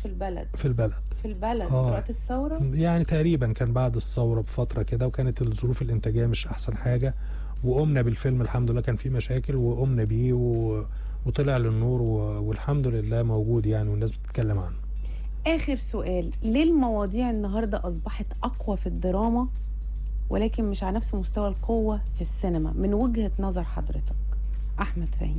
في البلد في البلد في البلد آه. وقت الثوره يعني تقريبا كان بعد الثوره بفتره كده وكانت الظروف الانتاجيه مش احسن حاجه وقمنا بالفيلم الحمد لله كان فيه مشاكل وقمنا بيه و... وطلع للنور و... والحمد لله موجود يعني والناس بتتكلم عنه اخر سؤال ليه المواضيع النهارده اصبحت اقوى في الدراما ولكن مش على نفس مستوى القوه في السينما من وجهه نظر حضرتك احمد فهيم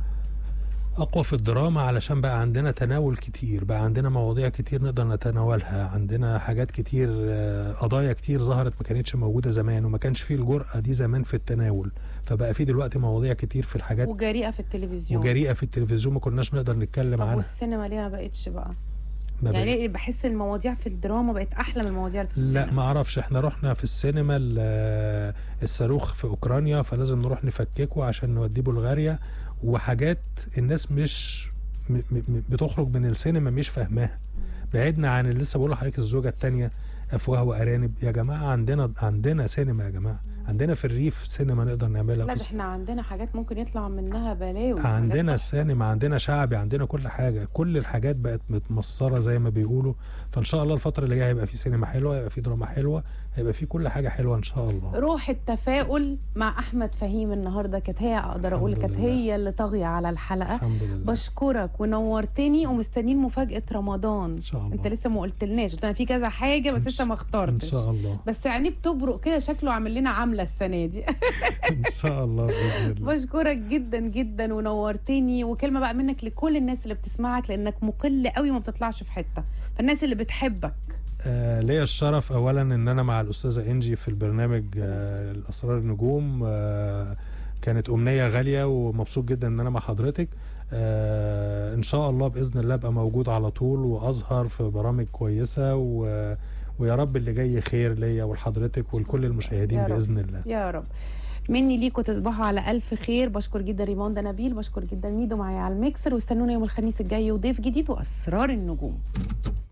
اقوى في الدراما علشان بقى عندنا تناول كتير بقى عندنا مواضيع كتير نقدر نتناولها عندنا حاجات كتير آه، قضايا كتير ظهرت ما كانتش موجوده زمان وما كانش فيه الجرأه دي زمان في التناول فبقى في دلوقتي مواضيع كتير في الحاجات وجريئه في التلفزيون وجريئه في التلفزيون ما كناش نقدر نتكلم طب عنها والسينما ليه ما بقتش بقى ما بقى- يعني ليه بحس المواضيع في الدراما بقت احلى من المواضيع اللي في السينما لا ما اعرفش احنا رحنا في السينما ال- الصاروخ في اوكرانيا فلازم نروح نفككه عشان نوديه بلغاريا وحاجات الناس مش م م بتخرج من السينما مش فاهماها بعدنا عن اللي لسه بقول لحضرتك الزوجه الثانيه افواه وارانب يا جماعه عندنا عندنا سينما يا جماعه عندنا في الريف سينما نقدر نعملها لا في ده الس- احنا عندنا حاجات ممكن يطلع منها بلاوي عندنا حاجات سينما عندنا شعبي عندنا كل حاجه كل الحاجات بقت متمصره زي ما بيقولوا فان شاء الله الفتره اللي جايه هيبقى في سينما حلوه هيبقى في دراما حلوه هيبقى في كل حاجه حلوه ان شاء الله روح التفاؤل مع احمد فهيم النهارده كانت هي اقدر اقول الحمد كانت لله. هي اللي طاغيه على الحلقه الحمد لله بشكرك ونورتني ومستنيين مفاجاه رمضان ان شاء الله انت لسه ما قلتلناش قلت انا في كذا حاجه بس إن لسه شاء- ما ان اخترتش شاء الله بس عينيه بتبرق كده شكله عامل لنا عامله السنه دي ان شاء الله باذن الله بشكرك جدا جدا ونورتني وكلمه بقى منك لكل الناس اللي بتسمعك لانك مقل قوي وما بتطلعش في حته فالناس اللي بتحبك آه ليا الشرف اولا ان انا مع الاستاذه انجي في البرنامج آه الاسرار النجوم آه كانت امنيه غاليه ومبسوط جدا ان انا مع حضرتك آه ان شاء الله باذن الله ابقى موجود على طول واظهر في برامج كويسه و ويا رب اللي جاي خير ليا ولحضرتك ولكل المشاهدين يا رب. باذن الله يا رب مني ليكوا تصبحوا على ألف خير بشكر جدا ريموندا نبيل بشكر جدا ميدو معايا على الميكسر واستنونا يوم الخميس الجاي وضيف جديد وأسرار النجوم